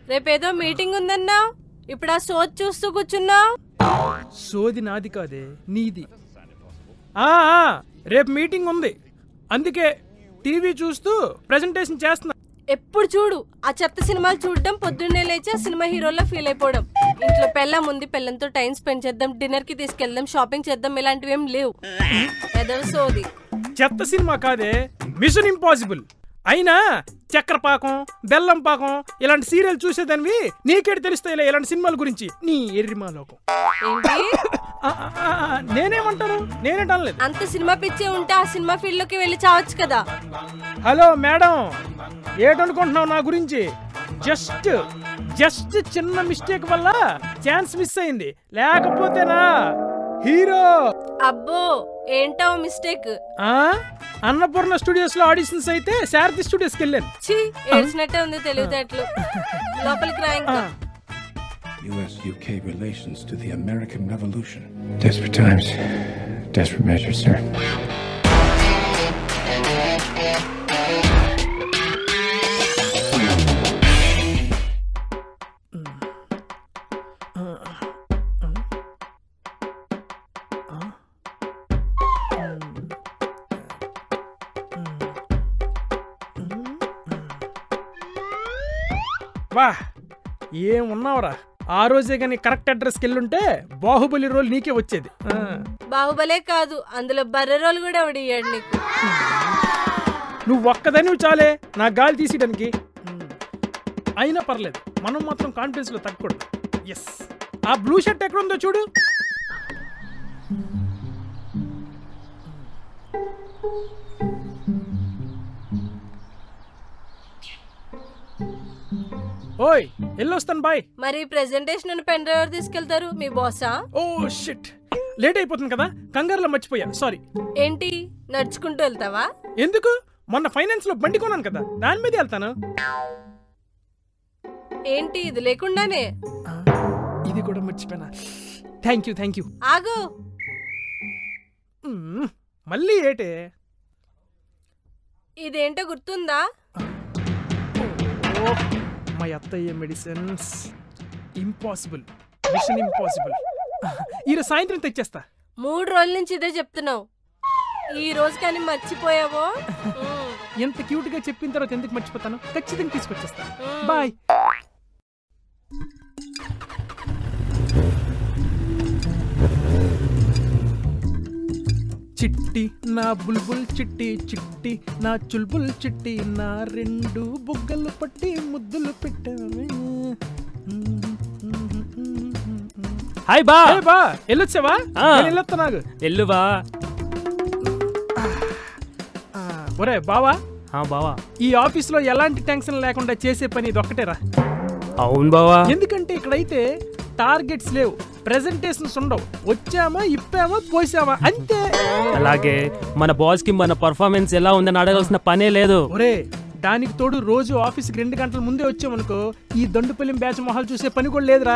రేపేదో meeting ఉందన్నా ఇప్పుడు ఆ సోచ్ చూస్తూ కూర్చున్నావు సోది నాది కాదే నీది ఆ, ఆ, రేపు మీటింగ్ ఉంది అందుకే టీవీ చూస్తూ ప్రెజెంటేషన్ చేస్తున్నా ఎప్పుడు చూడు ఆ చెత్త సినిమాలు చూడడం పొద్దున్నే లేచి ఆ సినిమా హీరోలా ఫీల్ అయిపోవడం ఇంట్లో పెళ్ళం ఉంది పెళ్ళంతో టైం స్పెండ్ చేద్దాం డిన్నర్ కి తీసుకెళ్దాం షాపింగ్ చేద్దాం ఇలాంటివి ఏం లేవు ఏదో సోది చెత్త సినిమా కాదే మిషన్ ఇంపాసిబుల్ అయినా చక్కెర పాకం బెల్లం పాకం ఇలాంటి సీరియల్ చూసేదానివి నీకేటి తెలుస్తాయిలే ఇలాంటి సినిమాల గురించి నీ ఎర్రిమాలోకం ఏంటి ఆ, ఆ, ఆ, ఆ, నేనేమంటాను నేనేటనలేదు అంత సినిమా పిచ్చే ఉంటే ఆ సినిమా ఫీల్డ్ లోకి వెళ్ళి చావచ్చు కదా హలో మేడం ఏటనుకుంటున్నావు నా గురించి జస్ట్ జస్ట్ చిన్న మిస్టేక్ వల్ల ఛాన్స్ మిస్ అయింది లేకపోతేనా హీరో అబ్బో ఏంటో మిస్టేక్ ఆ అన్నపూర్ణ స్టూడియోస్ లో ఆడిషన్స్ అయితే శారది స్టూడియోస్ కి వెళ్ళాను ఛీ ఏడ్చినట్టే ఉంది తెలివితేటలు లోపలికి రా ఇంకా U.S. UK relations to the American Revolution. Desperate times, desperate measures, sir. వా ఏమున్నావురా ఆ రోజే కానీ కరెక్ట్ అడ్రస్కి వెళ్ళుంటే బాహుబలి రోల్ నీకే వచ్చేది ఆ. బాహుబలే కాదు అందులో బర్రె రోల్ కూడా ఎవడియ్యాడు నీకు నువ్వు ఒక్కదని చాలే నా గాలి తీసేయడానికి అయినా పర్లేదు మనం మాత్రం కాన్ఫిడెన్స్ లో తగ్గకూడదు ఎస్ ఆ బ్లూ షర్ట్ ఎక్కడ ఉందో చూడు ఓయ్ వెళ్ళొస్తాను బాయ్ మరి ప్రెజెంటేషన్ పెన్ డ్రైవర్ తీసుకెళ్తారు మీ బాసా ఓ షిట్ లేట్ అయిపోతుంది కదా కంగారులో మర్చిపోయా సారీ ఏంటి నడుచుకుంటూ వెళ్తావా ఎందుకు మొన్న ఫైనాన్స్ లో బండి కొన్నాను కదా దాని మీద వెళ్తాను ఏంటి ఇది లేకుండానే ఆ, ఇది కూడా మర్చిపోయినా థ్యాంక్ యూ థ్యాంక్ యూ ఆగు మ్మ్. మళ్ళీ ఏటే ఇదేంటో గుర్తుందా ఓ, మా అత్తయ్య మెడిసిన్స్ ఇంపాసిబుల్ మిషన్ ఇంపాసిబుల్ ఈరోజు సాయంత్రం తెచ్చేస్తా మూడు రోజుల నుంచి ఇదే చెప్తున్నావు ఈ రోజు కానీ మర్చిపోయావో ఉమ్. ఎంత క్యూట్ గా చెప్పిన తర్వాత ఎందుకు మర్చిపోతాను ఖచ్చితంగా తీసుకొచ్చేస్తా మ్మ్. బాయ్ చిట్టి నా బుల్బుల్ చిట్టి చిట్టి నా చుల్బుల్ చిట్టి నా రెండు బుగ్గలు పట్టి ముద్దులు పెట్టావే హాయ్ బా ఏ బా వెళ్ళొచ్చావా ఆ. నేను వెళ్ళొస్తా నాకు ఎల్లు బా ఆ, ఒరే బావా ఆ బావా ఈ ఆఫీస్ లో ఎలాంటి టెన్షన్ లేకుండా చేసే పని ఇది ఒక్కటేరా అవును బావా ఎందుకంటే ఇక్కడైతే టార్గెట్స్ లేవు ప్రెజెంటేషన్స్ ఉండవు వచ్చామా ఇప్పామా పోసామా అంతే అలాగే మన బాస్ కి మన పర్ఫార్మెన్స్ ఎలా ఉందని అడగాల్సిన పనే లేదు ఒరే దానికి తోడు రోజు ఆఫీస్కి రెండు గంటల ముందే వచ్చామనుకో ఈ దండుపల్లి బ్యాచ్ మొహాలు చూసే పని కూడా లేదురా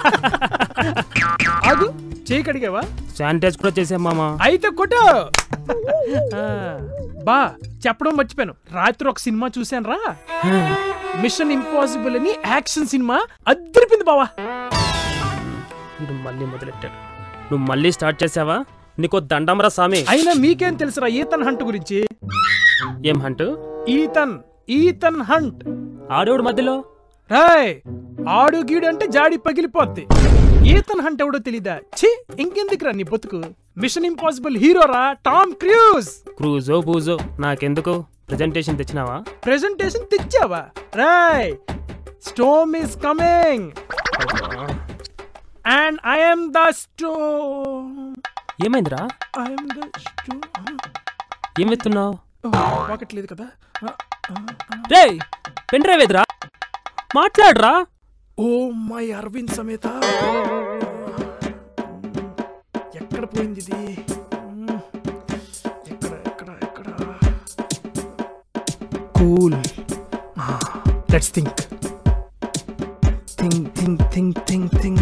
అదు చేయి కడిగావా శానిటైజ్ కూడా చేసాం మామా అయితే కొట్టు ఆ, బా చెప్పడం మర్చిపోయాను రాత్రి ఒక సినిమా చూశాను రా మిషన్ ఇంపాసిబుల్ అని యాక్షన్ సినిమా అద్దరిపింది బావా నువ్వు మళ్ళీ మొదలెట్టాడు నువ్వు మళ్ళీ స్టార్ట్ చేసావా నీకు దండంరా సామి అయినా మీకేం తెలుసురా ఈతన్ హంట్ గురించి ఏం హంటు ఈతన్ ఈతన్ హంట్ ఆడేవుడు మధ్యలో రాయ్ ఆడు గీడు అంటే జాడి పగిలిపోద్ది ఈతన్ హంట్ ఎవడో తెలీదా ఛీ ఇంకెందుకురా నీ బతుకు మిషన్ ఇంపాసిబుల్ హీరోరా టామ్ క్రూజ్ క్రూజో బూజో నాకెందుకు ప్రెజెంటేషన్ తెచ్చినావా ప్రెజెంటేషన్ తెచ్చావా రాయ్ storm is coming and I'm the storm ఏమైందిరా ఐఎమ్ ద స్టోమ్ ఏం వెత్తున్నావు ఒకట్లేదు కదా రే పెన్ డ్రైవ్ ఎదురా మాట్లాడరా ఓ మై అరవింద్ సమేత ఎక్కడ పోయింది ఇది ఎక్కడ ఎక్కడ ఎక్కడ cool let's think think think think think think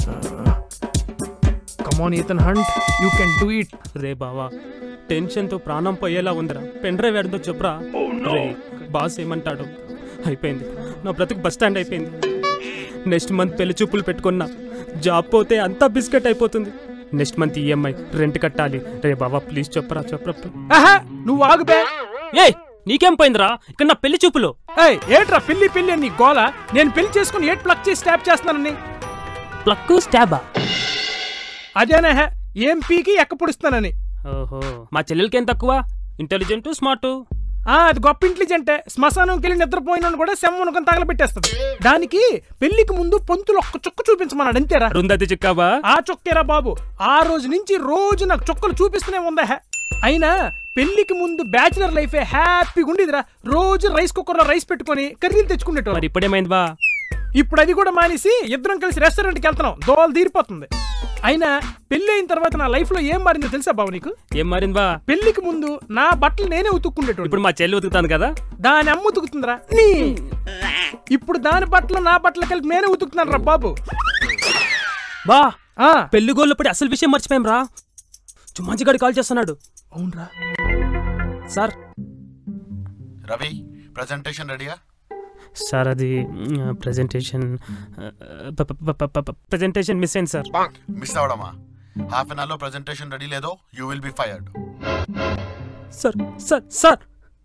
come on Ethan Hunt you can do it రే బావా టెన్షన్తో ప్రాణం పోయేలా ఉందిరా పెన్ డ్రైవ్ ఎడదో చెప్పురా రే బాస్ ఏమంటాడు అయిపోయింది నా బ్రతుకు బస్ స్టాండ్ అయిపోయింది నెక్స్ట్ మంత్ పెళ్లి చూపులు పెట్టుకున్నా జాబ్ పోతే అంతా బిస్కెట్ అయిపోతుంది నెక్స్ట్ మంత్ ఈఎంఐ రెంట్ కట్టాలి రే బాబా ప్లీజ్ చెప్పరా చెప్పరా ఆహా నువ్వు ఆగుబే ఏయ్ నీకేం పోయిందిరా ఇక్కడ నా పెళ్లి చూపులు ఏయ్ ఏట్రా పెళ్లి పెళ్లి అని నీ గోల నేను పెళ్లి చేసుకుని ఏట్ ప్లక్ చేసి స్టాప్ చేస్తున్నానని ప్లక్ స్టాబా అదేనా హే ఏం పీకి ఎక్క పొడుస్తానని ఓహో మా చెల్లెలకి ఏం తక్కువ ఇంటెలిజెంట్ స్మార్ట్ ఆ అది గొప్ప ఇంటెలిజెంటే శ్మశానంకి వెళ్ళి నిద్రపోయిన కూడా సెమ్మనుకొని తగలబెట్టేస్తుంది దానికి పెళ్లికి ముందు పొంతులు ఒక్క చుక్క చూపించమన్నాడు అంతేరా అరుంధతి చిక్కాబా ఆ చొక్కేరా బాబు ఆ రోజు నుంచి రోజు నాకు చొక్కలు చూపిస్తూనే ఉందా హే అయినా పెళ్లికి ముందు బ్యాచిలర్ లైఫే హ్యాపీగా ఉండేదిరా రోజు రైస్ కుక్కర్లో రైస్ పెట్టుకొని కర్రీలు తెచ్చుకునేటోరు మరి ఇప్పుడేమైంది బా ఇప్పుడు అది కూడా మానేసి ఇద్దరం కలిసి రెస్టారెంట్కి వెళ్తున్నాం దోవలు తీరిపోతుంది అయినా పెళ్లి అయిన తర్వాత నా లైఫ్ లో ఏం మారిందో తెలుసా బాబు నీకు ఏం మారింది బా పెళ్లికి ముందు నా బట్టలు నేనే ఉతుక్కుండేటోడు ఇప్పుడు మా చెల్లి ఉతుకుతాను కదా దాని అమ్మ ఉతుకుతుందిరా నీ ఇప్పుడు దాని బట్టలు నా బట్టలు కలిపి నేనే ఉతుకుతున్నాను రా బాబు బా ఆ పెళ్లి గోళ్ళు పడి అసలు విషయం మర్చిపోయాం రా చుమ్మాంజిగాడి కాల్ చేస్తున్నాడు అవునరా సార్ రవి ప్రజెంటేషన్ రెడీయా సార్ అది ప్రజెంటేషన్ ప్రజెంటేషన్ మిస్ అయింది సార్ మిస్ అవడమా హాఫ్ అన్ అవర్లో ప్రజెంటేషన్ రెడీ లేదో you will be fired sir sir sir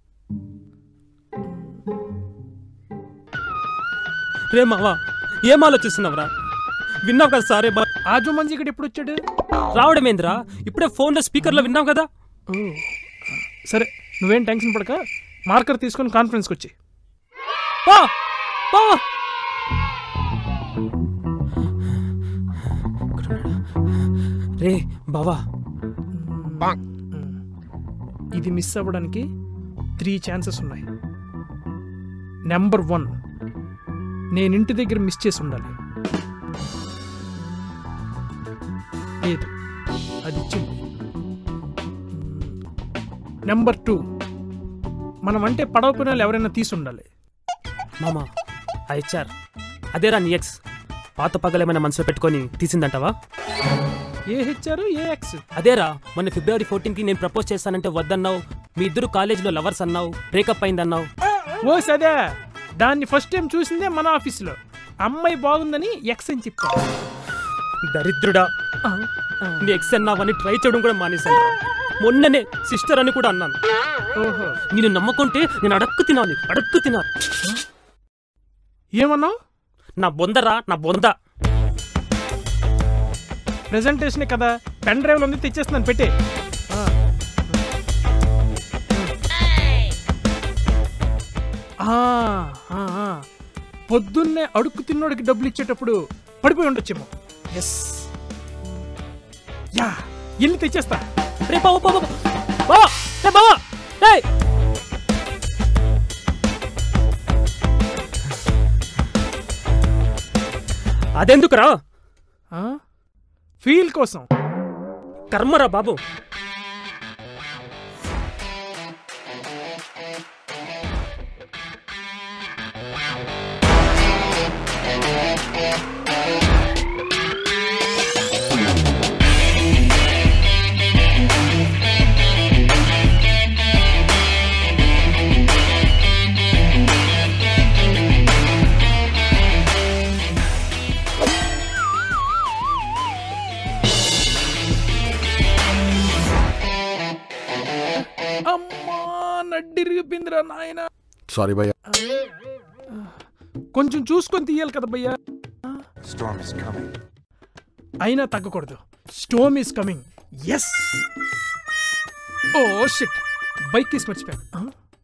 రే మావా ఏం ఆలోచిస్తున్నావురా విన్నావు కదా సార్ ఏమా ఆజు మంజి ఇక్కడ ఎప్పుడు వచ్చాడు రావడమేంద్రా ఇప్పుడే ఫోన్లో స్పీకర్లో విన్నావు కదా ఓ, సరే నువ్వేం టెన్షన్ పడక మార్కర్ తీసుకొని కాన్ఫరెన్స్కి వచ్చి పా పా రే బావా ఇది మిస్ అవ్వడానికి త్రీ ఛాన్సెస్ ఉన్నాయి నెంబర్ వన్ నేను ఇంటి దగ్గర మిస్ చేసి ఉండాలి లేదు అది ఇచ్చింది నెంబర్ టూ మనం అంటే పడవ పిల్లలు ఎవరైనా తీసి ఉండాలి మామా ఆ హెచ్ఆర్ అదేరా నీ ఎక్స్ పాత పగలేమైనా మనసులో పెట్టుకొని తీసిందంటావా ఏ హెచ్ఆర్ ఏ ఎక్స్ అదేరా మొన్న ఫిబ్రవరి ఫోర్టీన్కి నేను ప్రపోజ్ చేస్తానంటే వద్దన్నావు మీ ఇద్దరు కాలేజీలో లవర్స్ అన్నావు బ్రేకప్ అయిందన్నావు ఓ సదే దాన్ని ఫస్ట్ టైం చూసిందే మన ఆఫీస్లో అమ్మాయి బాగుందని ఎక్స్ అని చెప్పాను దరిద్రుడా నీ ఎక్స్ అన్నావని ట్రై చేయడం కూడా మానేశాను మొన్ననే సిస్టర్ అని కూడా అన్నాను ఓహో నేను నమ్మకుంటే నేను అడక్కు తినాలి అడక్కు తినాలి ఏమన్నావు నా బొందరా నా బొంద ప్రెజెంటేషన్ కదా పెన్ డ్రైవ్ ఉంది తెచ్చేస్తున్నాను పెట్టే పొద్దున్నే అడుక్కు తిన్నోడికి డబ్బులు ఇచ్చేటప్పుడు పడిపోయి ఉండొచ్చేమో ఎస్ యా ఇల్లు తెచ్చేస్తా రే బావ బావ బావ రే బావ రేయ్ అదెందుకురా ఆ? ఫీల్ కోసం కర్మరా బాబు అమ్మా నడ్డిరిగిపోయిందిరా నాయన సారీ భయ్య కొంచెం చూసుకొని తీయాలి కదా భయ్యా Storm is coming. అయినా తగ్గకూడదు storm is coming yes oh shit bike తీసి మర్చిపోయాను ఆ?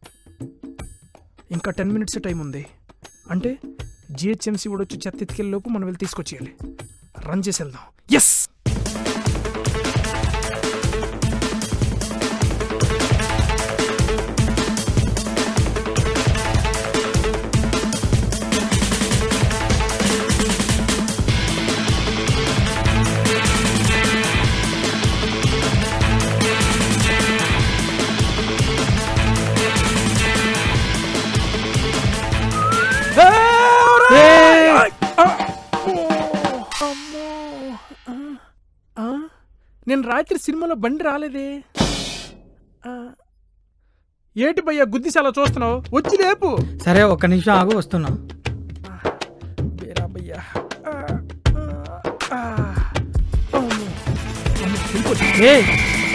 ఇంకా టెన్ మినిట్స్ టైం ఉంది అంటే జిహెచ్ఎంసీ కూడా వచ్చి చెత్త ఎత్తుకెళ్ళే లోపు మనం వెళ్ళి తీసుకొచ్చేయాలి రన్ చేసి వెళ్దాం ఎస్ నేను రాత్రి సినిమాలో బండి రాలేదే ఆ. ఏటి భయ్యా గుద్దిసి అలా చూస్తున్నావు వచ్చి లేపు సరే ఒక్క నిమిషం ఆగు వస్తున్నా బేరా అబ్బయ్యా ఆ, ఆ, ఆ. అమ్మో. అమ్మో, వెళ్ళిపోతుంది. ఏయ్!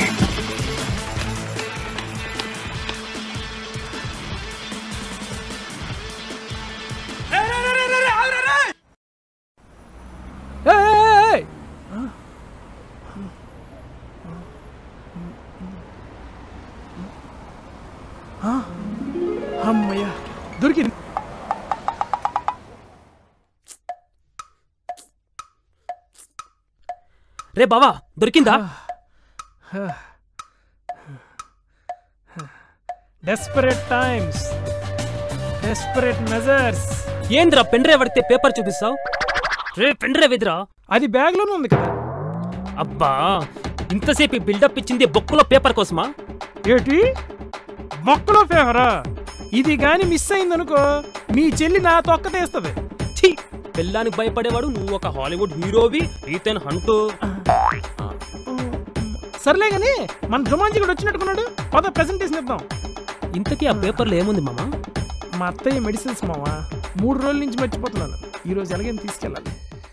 ఏయ్, ఏయ్, ఏయ్! ఆ, అమ్మయ్యా దొరికింది రే బావా దొరికిందా డెస్పరేట్ టైమ్స్ డెస్పరేట్ మెజర్స్ ఏంద్రా పెన్ డ్రైవ్ పడితే పేపర్ చూపిస్తావు రే పెన్ డ్రైవ్ ఎదురా అది బ్యాగ్లోనే ఉంది కదా అబ్బా ఇంతసేపు బిల్డప్ ఇచ్చింది బొక్కలో పేపర్ కోసమా ఏటి మొక్కలో ఫేవరా ఇది గాని మిస్ అయిందనుకో మీ చెల్లి నా తొక్క తీస్తుంది ఛీ పెళ్ళానికి భయపడేవాడు నువ్వు ఒక హాలీవుడ్ హీరోవి ఈతన్ హంటూ సర్లే గాని మన జుమాంజీ కూడా వచ్చినట్టుకున్నాడు పద ప్రెజెంటేషన్ ఇద్దాం ఇంతకీ ఆ పేపర్లో ఏముంది మామా మా అత్తయ్య మెడిసిన్స్ మావా మూడు రోజుల నుంచి మర్చిపోతున్నాను ఈ రోజు ఎలాగైనా తీసుకెళ్ళాలి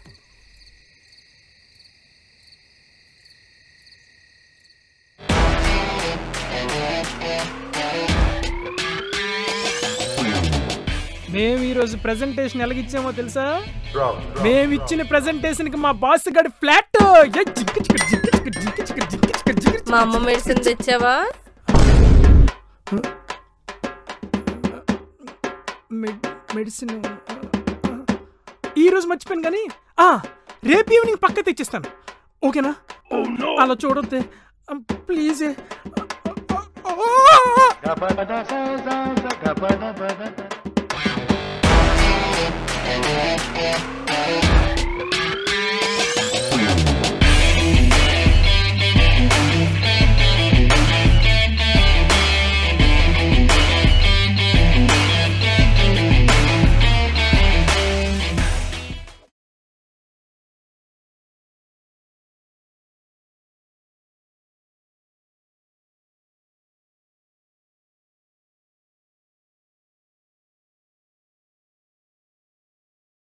మేము ఈ రోజు ప్రెజెంటేషన్ ఎలాగిచ్చామో తెలుసా మేము ఇచ్చిన ప్రెజెంటేషన్ కి మా బాస్ గడి ఫ్లాట్ మా అమ్మ మెడిసిన్ తెచ్చావా మెడిసిన్ ఈ రోజు మర్చిపోయాను కానీ ఆ రేపు ఈవినింగ్ పక్క తెచ్చిస్తాను ఓకేనా అలా చూడొద్దే ప్లీజ్ గపద స స స గపద పద